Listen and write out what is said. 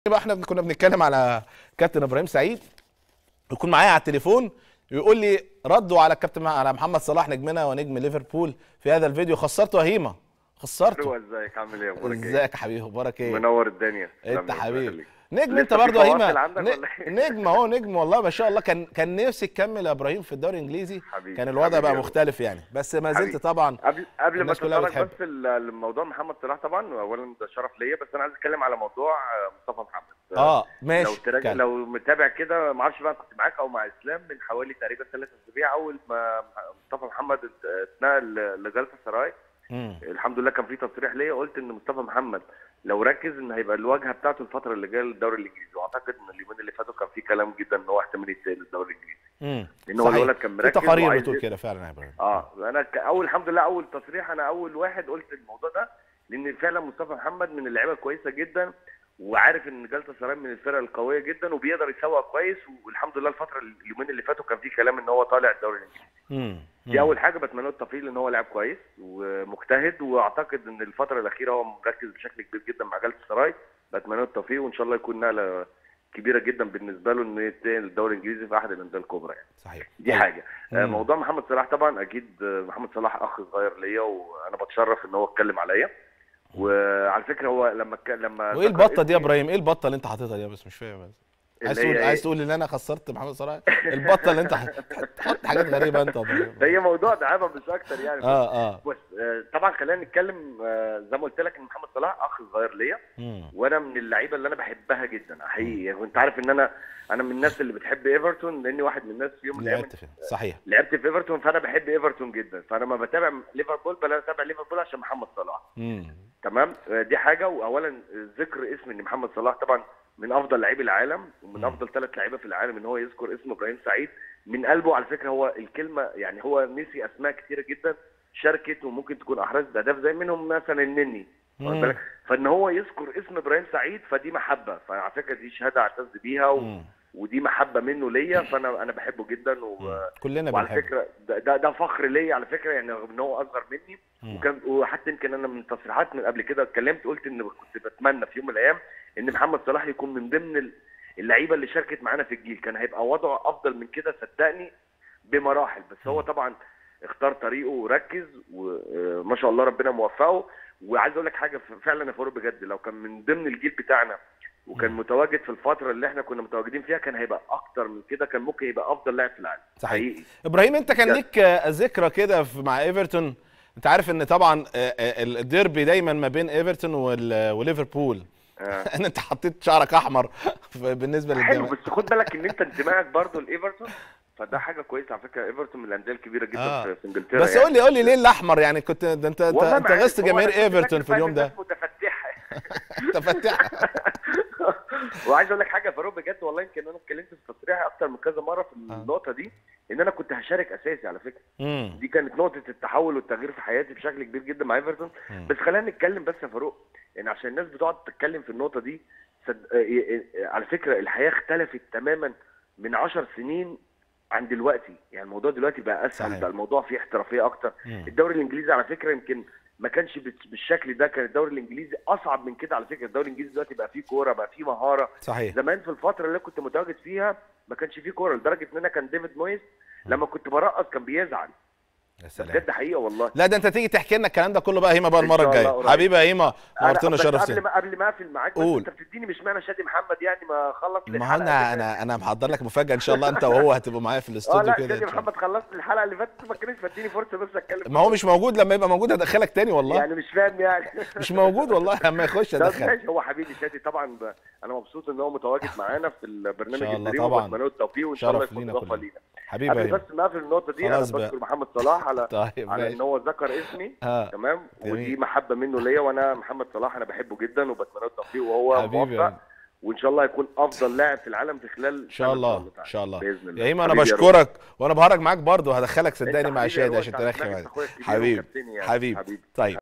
بقى احنا كنا بنتكلم على كابتن ابراهيم سعيد يكون معايا على التليفون يقول لي ردوا على الكابتن على محمد صلاح نجمنا ونجم ليفربول في هذا الفيديو خسرته هيما خسرته هو ازيك عامل ايه اخبارك ايه ازيك يا حبيبي اخبارك ايه منور الدنيا انت تسلم لي، الله حبيبي يخليك. نجم لسه انت في برضه يا فواصل هيما عندك ن- ولا ايه؟ نجم اهو نجم والله ما شاء الله كان كان نفسي تكمل يا ابراهيم في الدوري الانجليزي حبيبي، كان الوضع حبيبي بي يا مختلف يعني بس ما زلت حبيبي. طبعا قبل قبل ما الناس كلها تتطرق بتحب. بس ال- الموضوع محمد صلاح طبعا اولا ده شرف ليا بس انا عايز اتكلم على موضوع آه، مصطفى محمد اه لو ماشي تراجع كان. لو متابع كده ما اعرفش بقى كنت معاك او مع اسلام من حوالي تقريبا ثلاث اسابيع اول ما مصطفى محمد اتنقل لجلطة سراي مم. الحمد لله كان في تصريح ليا قلت ان مصطفى محمد لو ركز ان هيبقى الواجهه بتاعته الفتره اللي جايه للدوري الانجليزي واعتقد ان اليومين اللي فاتوا كان في كلام جدا ان هو احتمال يتسال الدوري الانجليزي مم. لان هو صحيح. الولد كان في مركز تقارير وعايز بتقول يثبت. كده فعلا يا ابراهيم اه انا ك- اول الحمد لله اول تصريح انا اول واحد قلت الموضوع ده لان فعلا مصطفى محمد من اللعيبه كويسه جدا وعارف ان جلطة سراي من الفرق القويه جدا وبيقدر يسوق كويس والحمد لله الفتره اليومين اللي فاتوا كان في كلام ان هو طالع الدوري الانجليزي مم. دي اول حاجه بتمنى له التوفيق لان هو لاعب كويس ومجتهد واعتقد ان الفتره الاخيره هو مركز بشكل كبير جدا مع جلطة سراي بتمنى له التوفيق وان شاء الله يكون نقله كبيره جدا بالنسبه له انه ينتقل الدوري الانجليزي في احد الانديه الكبرى يعني صحيح دي طيب. حاجه آه، مم. موضوع محمد صلاح طبعا اكيد آه، محمد صلاح اخ صغير ليا وانا بتشرف ان هو اتكلم عليا وعلى فكره هو لما ك... لما وايه ذكر البطه دي يا اسمي- ابراهيم ايه البطه اللي انت حاططها دي بس مش فاهم بس عايز اللي هي تقول إيه؟ عايز تقول ان انا خسرت محمد صلاح البطه اللي انت تحط حاجات غريبه انت يا ابراهيم ده هي موضوع دعابه مش اكتر يعني اه اه بس آه، طبعا خلينا نتكلم آه، زي ما قلت لك ان محمد صلاح اخ صغير ليا مم. وانا من اللعيبه اللي انا بحبها جدا حقيقي يعني وانت عارف ان انا انا من الناس اللي بتحب ايفرتون لاني واحد من الناس في يوم من الايام لعبت فيه صحيح لعبت في ايفرتون فانا بحب ايفرتون جدا فانا ما بتابع ليفربول بل انا بتابع ليفربول عشان محمد صلاح مم. تمام آه، دي حاجه واولا ذكر اسم ان محمد صلاح طبعا من افضل لاعبي العالم ومن مم. افضل ثلاث لعيبه في العالم ان هو يذكر اسم ابراهيم سعيد من قلبه على فكره هو الكلمه يعني هو نسي اسماء كتيره جدا شاركت وممكن تكون احرزت اهداف زي منهم مثلا النني واخد مم. بالك؟ فان هو يذكر اسم ابراهيم سعيد فدي محبه فعلى فكره دي شهاده اعتز بيها و... مم. ودي محبه منه ليا فانا انا بحبه جدا و... مم. كلنا وعلى بنحب فكره ده, ده ده فخر ليا على فكره يعني رغم ان هو اصغر مني مم. وكان وحتى يمكن انا من تصريحات من قبل كده اتكلمت قلت ان كنت بتمنى في يوم من الايام ان محمد صلاح يكون من ضمن ال- اللعيبه اللي شاركت معانا في الجيل كان هيبقى وضعه افضل من كده صدقني بمراحل بس هو طبعا اختار طريقه وركز وما شاء الله ربنا موفقه وعايز اقول لك حاجه ف- فعلا يا فاروق بجد لو كان من ضمن الجيل بتاعنا وكان مم. متواجد في الفتره اللي احنا كنا متواجدين فيها كان هيبقى اكتر من كده كان ممكن يبقى افضل لاعب في العالم صحيح. حقيقي ابراهيم انت كان بجد. ليك آه، ذكرى كده في- مع ايفرتون انت عارف ان طبعا آه، آه، الديربي دايما ما بين ايفرتون وال- وليفربول آه. ان انت حطيت شعرك احمر في- بالنسبه حلو للجماعه بس خد بالك ان انت انتمائك برضه لايفرتون فده حاجه كويسه على فكره ايفرتون من الانديه الكبيره جدا آه. في في انجلترا بس يعني. قول لي قول لي ليه الاحمر يعني كنت ده انت انت, والله انت ما عارف، غزت هو جماهير أنا كنت ايفرتون فاكر في اليوم فعلا ده الناس متفتحه انت فتح وعايز اقول لك حاجه يا فاروق بجد والله يمكن انا اتكلمت في تصريحي اكتر من كذا مره في آه. النقطه دي ان انا كنت هشارك اساسي على فكره مم. دي كانت نقطه التحول والتغيير في حياتي بشكل كبير جدا مع ايفرتون مم. بس خلينا نتكلم بس يا فاروق يعني عشان الناس بتقعد تتكلم في النقطه دي صد... آه، آه، آه، على فكره الحياه اختلفت تماما من 10 سنين عن دلوقتي يعني الموضوع دلوقتي بقى اسهل صحيح. بقى الموضوع فيه احترافيه اكتر مم. الدوري الانجليزي على فكره يمكن ما كانش بت- بالشكل ده كان الدوري الانجليزي اصعب من كده على فكره الدوري الانجليزي دلوقتي بقى فيه كوره بقى فيه مهاره صحيح زمان في الفتره اللي كنت متواجد فيها ما كانش فيه كوره لدرجه ان انا كان ديفيد مويس لما كنت برقص كان بيزعل يا ده سلام بجد حقيقه والله لا ده انت تيجي تحكي لنا الكلام ده كله بقى هيما بقى إن المره شاء الله الجايه قريب. حبيبي يا هيما أنا نورتنا بس شرف قبل سنة. ما قبل ما اقفل معاك بس قول. انت بتديني مش معنى شادي محمد يعني ما خلص لي ما هو الحلقة انا اللي انا انا محضر لك مفاجاه ان شاء الله انت وهو هتبقوا معايا في فاتت. اه الاستوديو لا كده شادي إن شاء الله. محمد خلصت لي الحلقه اللي فاتت ما كانش فاديني فرصه بس اتكلم ما هو مش موجود لما يبقى موجود هدخلك تاني والله يعني مش فاهم يعني مش موجود والله لما يخش طب هدخلك ماشي هو حبيبي شادي طبعا ب... انا مبسوط ان هو متواجد معانا في البرنامج إن شاء الله الدريم طبعاً. وبتمنى له التوفيق وان شاء الله شرف يكون لينا اضافه كلنا. لينا حبيبي يا قبل هيما بس ما اقفل النقطه دي انا خلاص بقى. بشكر محمد صلاح على طيب على ماشي ان هو ذكر اسمي ها تمام جميل. ودي محبه منه ليا وانا محمد صلاح انا بحبه جدا وبتمنى له التوفيق وهو حبيبي يا موفق هيما. وان شاء الله يكون افضل لاعب في العالم في خلال ان شاء الله ان شاء الله باذن الله يا هيما انا حبيبي يا بشكرك وانا بهرج معاك برضه هدخلك روح. صدقني أنت مع حبيبي يا شادي روح، عشان أنت ترخي عارف معايا أخويا الكبير حبيبي وكابتني يعني. حبيبي حبيبي طيب